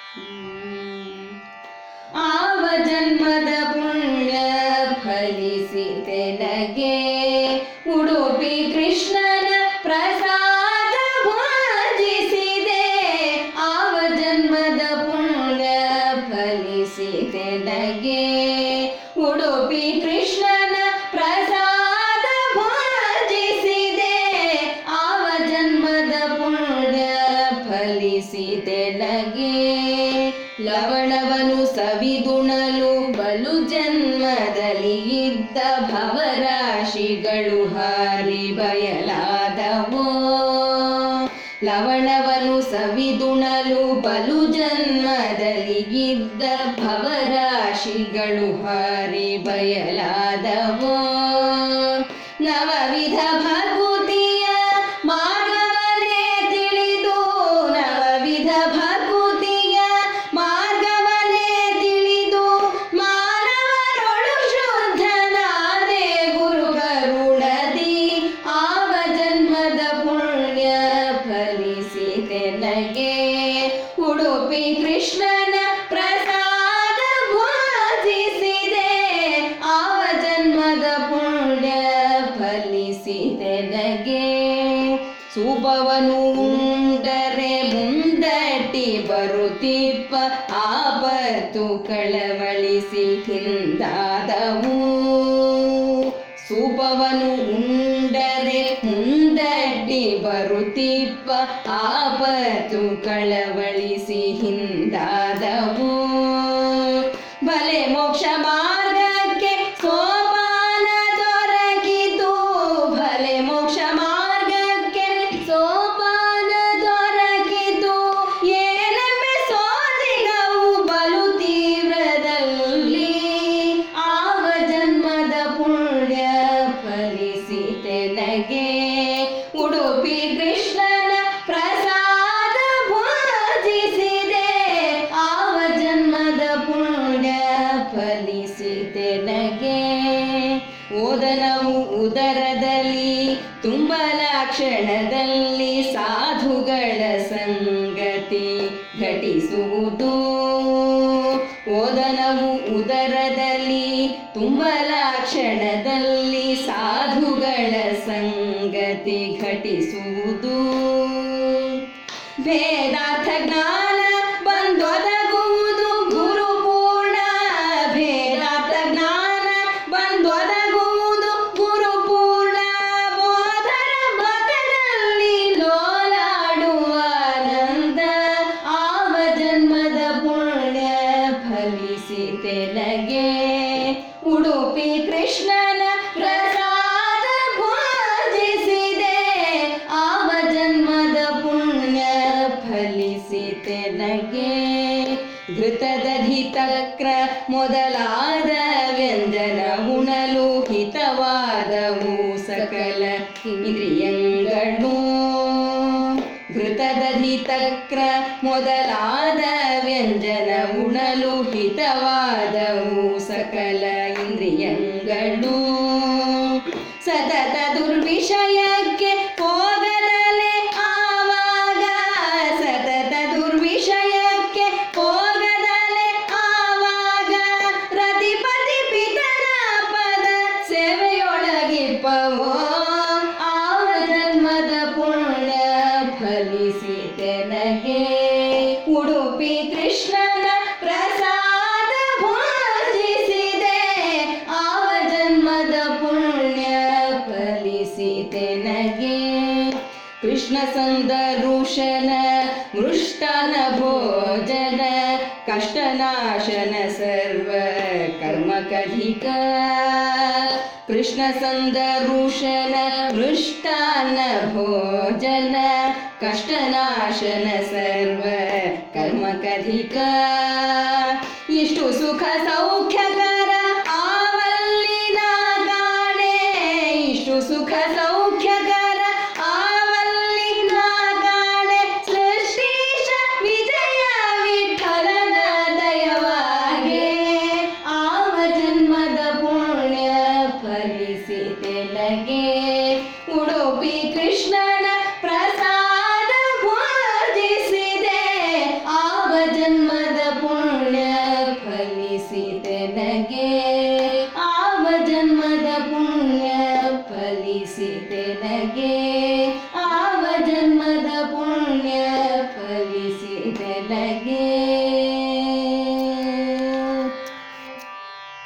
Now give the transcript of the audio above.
ಆವ ಜನ್ಮದ ಪುಣ್ಯ ಫಲಿಸಿತೆ ನಗೆ ಉಡುಪಿ ಕೃಷ್ಣನ ಪ್ರಸಾದ ಭೋಜಿಸಿದೆ ಆವ ಜನ್ಮದ ಪುಣ್ಯ ಫಲಿಸಿತೆ ನಗೆ ಉಡುಪಿ ಕೃಷ್ಣನ ಪ್ರಸಾದ ಭೋಜಿಸಿದೆ ಆವ ಜನ್ಮದ ಪುಣ್ಯ ಫಲಿಸಿದೆ ನಗೆ ಲವಣವನು ಸವಿದುಣಲು ಬಲು ಜನ್ಮದಲ್ಲಿ ಇದ್ದ ಭವರಾಶಿಗಳು ಹಾರಿ ಬಯಲಾದವೋ ಲವಣವನು ಸವಿದುಣಲು ಬಲು ಜನ್ಮದಲ್ಲಿ ಇದ್ದ ಭವರಾಶಿಗಳು ಹಾರಿ ಬಯಲಾದವೋ ನವವಿಧ ಭಕುತಿಯ ಮಾರ್ಗವನ್ನೇ ತಿಳಿದು ನವವಿಧ ಭಕುತಿಯ ಮಾರ್ಗವನ್ನೇ ತಿಳಿದು ಮಾನವರೊಳು ಶುದ್ಧನಾದೆ ಗುರು ಕರುಣದಿ ಆವ ಜನ್ಮದ ಪುಣ್ಯ ಫಲಿಸಿದೆ ನಗೆ ಉಡುಪಿ ಕೃಷ್ಣನ ಪ್ರಸಾದ ಭೋಜಿಸಿದೆ ಆವ ಜನ್ಮದ ಪುಣ್ಯ ಫಲಿಸಿದೆ ನಗೆ ಸೂಪವನು ಉಂಡರೆ ಮುಂದಟ್ಟಿ ಬರುತ್ತಿಪ್ಪ ಆಪತ್ತು ಕಳವಳಿಸಿ ಹಿಂದಾದವು ಸೂಪವನು ಉಂಡರೆ ಮುಂದಡ್ಡಿ ಬರುತ್ತಿಪ್ಪ ಆಪತ್ತು ಕಳವಳಿಸಿ ಹಿಂದಾದವು ಬಲೆ ಮೋಕ್ಷ ಮಾರ್ಗಕ್ಕೆ ಸೋಪಾನ ದೊರಕಿತು ಭಲೆ ಮೋಕ್ಷ ಮಾರ್ಗಕ್ಕೆ ಸೋಪಾನ ದೊರಕಿತು ಏನೆಂಬೆ ಸೋಜಿಗವು ಬಲು ತೀವ್ರದಲ್ಲಿ ಆವ ಜನ್ಮದ ಪುಣ್ಯ ಫಲಿಸಿತೆ ನಗೆ ಉಡುಪಿ ಕೃಷ್ಣನ ಪ್ರಸಾದ ಭೋಜಿಸಿದೆ ಆವ ಜನ್ಮದ ಪುಣ್ಯ ಫಲಿಸಿದೆ ನಗೆ ಓದನವು ಉದರದಲ್ಲಿ ತುಂಬಲ ಕ್ಷಣದಲ್ಲಿ ಸಾಧುಗಳ ಸಂಗತಿ ಘಟಿಸುವುದು ಓದನವು ಉದರದಲ್ಲಿ ತುಂಬಲ ಕ್ಷಣದಲ್ಲಿ ಸಾಧುಗಳ ಸಂಗತಿ ಘಟಿಸುವುದು ಭೇದಾರ್ಥ ಜ್ಞಾನ ಬಂದೊದಗುವುದು ಗುರು ಪೂರ್ಣ ಭೇದಾರ್ಥ ಜ್ಞಾನ ಬಂದೊದಗುವುದು ಗುರು ಪೂರ್ಣ ಬೋಧರ ಮತದಲ್ಲಿ ಲೋಲಾಡುವ ಆನಂದ ಆವ ಜನ್ಮದ ಪುಣ್ಯ ಫಲಿಸಿತೆ ನಗೆ ಉಡುಪಿ ಕೃಷ್ಣನ ಪ್ರಸಾದ ಭೋಜಿಸಿದೆ ಆವ ಜನ್ಮದ ಪುಣ್ಯ ಫಲಿಸಿತೆ ನಗೆ ಘೃತದಧಿ ತಕ್ರ ಮೊದಲಾದ ವ್ಯಂಜನ ಉಣಲು ಹಿತವಾದವು ಸಕಲ ಇಂದ್ರಿಯಗಳು ಘೃತದಧಿ ತಕ್ರ ಮೊದಲಾದ ವ್ಯಂಜನ ಉಣಲು ಹಿತವಾದವು ಸಕಲ ಇಂದ್ರಿಯಗಳು ಸತತ ದುರ್ವಿಷಯಕ್ಕೆ ಹೋಗದಲೆ ಆವಾಗ ಸತತ ದುರ್ವಿಷಯಕ್ಕೆ ಹೋಗದಲೆ ಆವಾಗ ರತಿಪತಿ ಪಿತನ ಪದ ಸೇವೆಯೊಳಗಿಪ್ಪವೋ ಆವ ಜನ್ಮದ ಪುಣ್ಯ ಫಲಿಸಿತೆ ನಗೆ ಉಡುಪಿ ಕೃಷ್ಣನ ಪ್ರಸಾದ ಭೋಜಿಸಿದೆ ಆವ ಜನ್ಮದ ಪುಣ್ಯ ಫಲಿಸಿದೆ ನಗೆ ಕೃಷ್ಣ ಸಂದರುಷನ ಮೃಷ್ಟಾನ ಭೋಜನ ಕಷ್ಟನಾಶನ ಸರ್ವ ಕರ್ಮಕಧಿಕ ಕೃಷ್ಣ ಸಂದರುಷನ ಮೃಷ್ಟಾನ ಭೋಜನ ಕಷ್ಟನಾಶನ ಸರ್ವ ಕರ್ಮಕಧಿಕ ಇಷ್ಟು ಸುಖ ಸೌಖ್ಯಕರ ಆವಲ್ಲಿನ ಕಾಣೆ ಇಷ್ಟು ಸುಖ ಸೌಖ್ಯಕರ ಆವಲ್ಲಿನ ಕಾಣೆ ಸೃಷ್ಟೀಶ ವಿಜಯ ವಿಠಲನ ದಯವಾಗೆ ಆವ ಜನ್ಮದ ಪುಣ್ಯ ಫಲಿಸಿದೆ ನಗೆ ಉಡುಪಿ ಕೃಷ್ಣನ ಪ್ರಸಾದ ಭೋಜಿಸಿದೆ ಆವ ಜನ್ಮದ ನನಗೆ ಆವ ಜನ್ಮದ ಪುಣ್ಯ ಫಲಿಸಿದೆನಗೆ